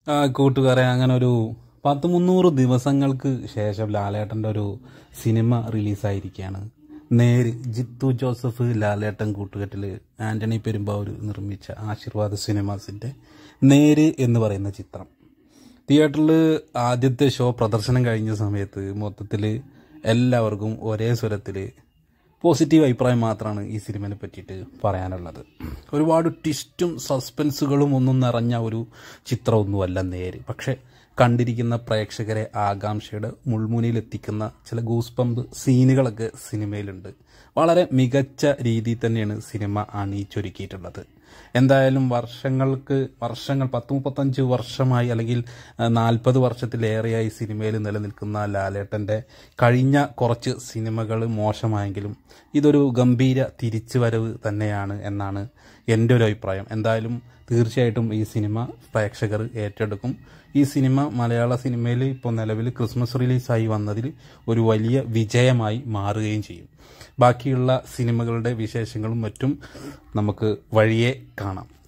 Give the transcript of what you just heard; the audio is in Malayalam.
ആ കൂട്ടുകാരെ അങ്ങനെ ഒരു പത്ത് മുന്നൂറ് ദിവസങ്ങൾക്ക് ശേഷം ലാലേട്ടൻ്റെ ഒരു സിനിമ റിലീസായിരിക്കുകയാണ് നേര് ജിത്തു ജോസഫ് ലാലേട്ടൻ കൂട്ടുകെട്ടിൽ ആന്റണി പെരുമ്പാവൂർ നിർമ്മിച്ച ആശീർവാദ സിനിമാസിൻ്റെ നേര് എന്ന് പറയുന്ന ചിത്രം തിയേറ്ററിൽ ആദ്യത്തെ ഷോ പ്രദർശനം കഴിഞ്ഞ സമയത്ത് മൊത്തത്തിൽ എല്ലാവർക്കും ഒരേ സ്വരത്തിൽ പോസിറ്റീവ് അഭിപ്രായം മാത്രമാണ് ഈ സിനിമയെ പറ്റിയിട്ട് പറയാനുള്ളത് ഒരുപാട് ട്വിസ്റ്റും സസ്പെൻസുകളും ഒന്നും നിറഞ്ഞ ഒരു ചിത്രമൊന്നുമല്ല നേര് പക്ഷെ കണ്ടിരിക്കുന്ന പ്രേക്ഷകരെ ആകാംക്ഷയുടെ മുൾമുനയിലെത്തിക്കുന്ന ചില ഗൂസ് പമ്പ് സീനുകളൊക്കെ സിനിമയിലുണ്ട് വളരെ മികച്ച രീതിയിൽ തന്നെയാണ് സിനിമ അണിയിച്ചൊരുക്കിയിട്ടുള്ളത് എന്തായാലും വർഷങ്ങൾക്ക് വർഷങ്ങൾ പത്ത് മുപ്പത്തഞ്ച് വർഷമായി അല്ലെങ്കിൽ നാൽപ്പത് വർഷത്തിലേറെയായി സിനിമയിൽ നിലനിൽക്കുന്ന ലാലേട്ടൻ്റെ കഴിഞ്ഞ കുറച്ച് സിനിമകൾ മോശമായെങ്കിലും ഇതൊരു ഗംഭീര തിരിച്ചുവരവ് തന്നെയാണ് എന്നാണ് എൻ്റെ ഒരു അഭിപ്രായം എന്തായാലും തീർച്ചയായിട്ടും ഈ സിനിമ പ്രേക്ഷകർ ഏറ്റെടുക്കും ഈ സിനിമ മലയാള സിനിമയിൽ ഇപ്പോൾ നിലവിൽ ക്രിസ്മസ് റിലീസായി വന്നതിൽ ഒരു വലിയ വിജയമായി മാറുകയും ചെയ്യും ബാക്കിയുള്ള സിനിമകളുടെ വിശേഷങ്ങളും മറ്റും നമുക്ക് വഴിയെ കാണാം